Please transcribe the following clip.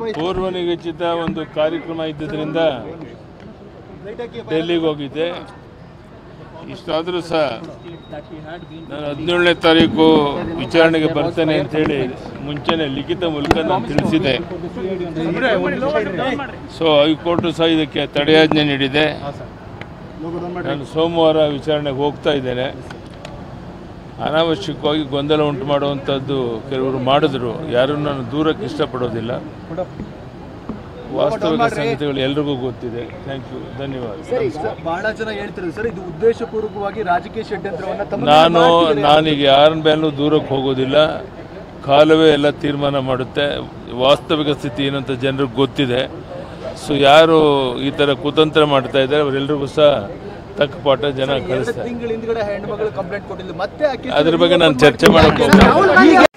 ಪೂರ್ವ ನಿಗದಿತ ಒಂದು ಕಾರ್ಯಕ್ರಮ ಇದ್ದಿದ್ದರಿಂದ ಡೆಲ್ಲಿಗೆ ಹೋಗಿದ್ದೆ ಇಷ್ಟಾದರೂ ಸಹ ನಾನು ಹದಿನೇಳನೇ ತಾರೀಕು ವಿಚಾರಣೆಗೆ ಬರ್ತೇನೆ ಅಂತೇಳಿ ಮುಂಚೆನೆ ಲಿಖಿತ ಮೂಲಕ ನಾನು ತಿಳಿಸಿದೆ ಸೊ ಹೈಕೋರ್ಟು ಸಹ ಇದಕ್ಕೆ ತಡೆಯಾಜ್ಞೆ ನೀಡಿದೆ ನಾನು ಸೋಮವಾರ ವಿಚಾರಣೆಗೆ ಹೋಗ್ತಾ ಇದ್ದೇನೆ ಅನಾವಶ್ಯಕವಾಗಿ ಗೊಂದಲ ಉಂಟು ಮಾಡುವಂಥದ್ದು ಕೆಲವರು ಮಾಡಿದ್ರು ಯಾರೂ ನಾನು ದೂರಕ್ಕೆ ಇಷ್ಟಪಡೋದಿಲ್ಲ ವಾಸ್ತವಿಕ ಸಂಗತಿಗಳು ಎಲ್ರಿಗೂ ಗೊತ್ತಿದೆ ಥ್ಯಾಂಕ್ ಯು ಧನ್ಯವಾದ ಬಹಳ ಜನ ಹೇಳ್ತಿರೋದು ಸರ್ ಇದು ಉದ್ದೇಶಪೂರ್ವಕವಾಗಿ ರಾಜಕೀಯ ಷಡ್ಯಂತ್ರವನ್ನ ತಮ್ಮ ನಾನು ನಾನೀಗ ಯಾರ ಮೇಲೂ ದೂರಕ್ಕೆ ಹೋಗೋದಿಲ್ಲ ಕಾಲವೇ ಎಲ್ಲ ತೀರ್ಮಾನ ಮಾಡುತ್ತೆ ವಾಸ್ತವಿಕ ಸ್ಥಿತಿ ಏನಂತ ಜನರಿಗೆ ಗೊತ್ತಿದೆ ಸೊ ಯಾರು ಈ ಥರ ಕುತಂತ್ರ ಮಾಡ್ತಾ ಇದ್ದಾರೆ ಅವರೆಲ್ಲರಿಗೂ ಸಹ ತಕ್ಕ ಪಾಠ ಜನ ಕಳಿಸ್ತಾರೆ ತಿಂಗಳ ಹಿಂದ್ಗಡೆ ಹೆಣ್ಮಗಳು ಕಂಪ್ಲೇಂಟ್ ಕೊಟ್ಟಿದ್ದು ಮತ್ತೆ ಆಕೆ ಅದ್ರ ಬಗ್ಗೆ ನಾನು ಚರ್ಚೆ ಮಾಡೋಕ್ಕೆ ಹೋಗ್ತಾ ಇಲ್ಲ.